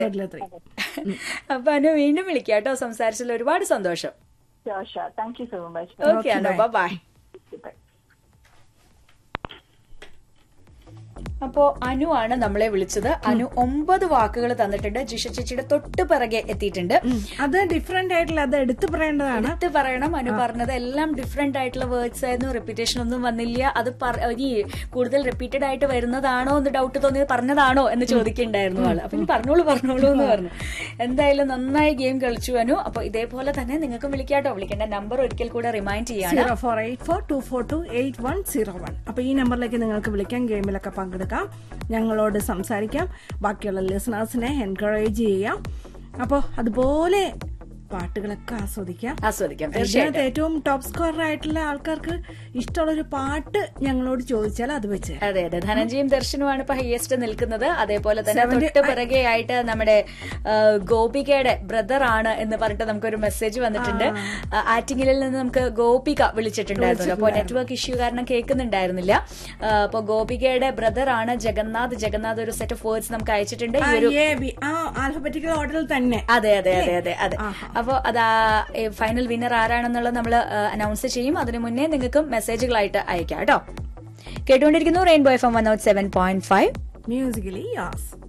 കേട്ടില്ല ത്രീ അപ്പൊ അനു വീണ്ടും വിളിക്കാം കേട്ടോ സംസാരിച്ചതിൽ ഒരുപാട് സന്തോഷം Sure, sure. Thank you so much. Okay Okay, Anu bye. Bye Bye. അപ്പോ അനു ആണ് നമ്മളെ വിളിച്ചത് അനു ഒമ്പത് വാക്കുകൾ തന്നിട്ടുണ്ട് ജിഷ ചേച്ചിയുടെ തൊട്ട് പിറകെ എത്തിയിട്ടുണ്ട് അത് ഡിഫറെന്റ് ആയിട്ടുള്ള അത് എടുത്തു പറയേണ്ടതാണ് എടുത്ത് പറയണം അനു പറഞ്ഞത് എല്ലാം ഡിഫറെന്റ് ആയിട്ടുള്ള വേർഡ്സ് ആയിരുന്നു റിപ്പീറ്റേഷൻ ഒന്നും വന്നില്ല അത് പറ- ഇനി കൂടുതൽ റിപ്പീറ്റഡ് ആയിട്ട് വരുന്നതാണോ എന്ന് ഡൗട്ട് തോന്നിയത് പറഞ്ഞതാണോ എന്ന് ചോദിക്കണ്ടായിരുന്നു ആള് അപ്പൊ ഇനി പറഞ്ഞോളൂ പറഞ്ഞോളൂ എന്ന് പറഞ്ഞു എന്തായാലും നന്നായി ഗെയിം കളിച്ചു അനു അപ്പൊ ഇതേപോലെ തന്നെ നിങ്ങൾക്ക് വിളിക്കാട്ടോ വിളിക്കേണ്ട നമ്പർ ഒരിക്കൽ കൂടെ റിമൈൻഡ് ചെയ്യാണ് zero four eight four two four two eight one zero one അപ്പൊ ഈ നമ്പറിലേക്ക് നിങ്ങൾക്ക് വിളിക്കാം ഗെയിമിലൊക്കെ പങ്കെടുക്കാം ഞങ്ങളോട് സംസാരിക്കാം ബാക്കിയുള്ള ലിസണേഴ്സിനെ എൻകറേജ് ചെയ്യാം അപ്പോൾ അതുപോലെ പാട്ടുകളൊക്കെ ആസ്വദിക്കാം ആസ്വദിക്കാം തീർച്ചയായിട്ടും ഇതിനകത്ത് ഏറ്റവും ടോപ്പ് സ്കോറർ ആയിട്ടുള്ള ആൾക്കാർക്ക് ഇഷ്ടമുള്ള ഒരു പാട്ട് ഞങ്ങളോട് ചോദിച്ചാൽ അത് വെച്ച് അതെ അതെ ധനഞ്ജയും ദർശനുമാണ് ഇപ്പൊ ഹയസ്റ്റ് നിൽക്കുന്നത് അതേപോലെ തന്നെ Seventy- തൊട്ട് പിറകെ ആയിട്ട് നമ്മുടെ ആ, ഗോപികയുടെ ബ്രദർ ആണ് എന്ന് പറഞ്ഞിട്ട് നമുക്കൊരു മെസ്സേജ് വന്നിട്ടുണ്ട് ആ, ആറ്റിങ്ങലിൽ നിന്ന് നമുക്ക് ഗോപിക വിളിച്ചിട്ടുണ്ടായിരുന്നു അപ്പൊ നെറ്റ്വർക്ക് ഇഷ്യൂ കാരണം കേൾക്കുന്നുണ്ടായിരുന്നില്ല ആ, അപ്പൊ ഗോപികയുടെ ബ്രദർ ആണ് ജഗന്നാഥ് ജഗന്നാഥ് ഒരു സെറ്റ് ഓഫ് വേർഡ്സ് നമുക്ക് അയച്ചിട്ടുണ്ട് ഈ ഒരു എ ബി ആ ആൽഫബറ്റിക്കൽ ഓർഡറിൽ തന്നെ അതെ അതെ അതെ അതെ അതെ അപ്പോ അതാ ഫൈനൽ വിന്നർ ആരാണെന്നുള്ളത് നമ്മൾ അനൗൺസ് ചെയ്യും അതിനു മുന്നേ നിങ്ങൾക്ക് മെസ്സേജുകളായിട്ട് അയക്കാം കേട്ടോ കേട്ടുകൊണ്ടിരിക്കുന്നു rainbow F M one oh seven point five musically യാസ്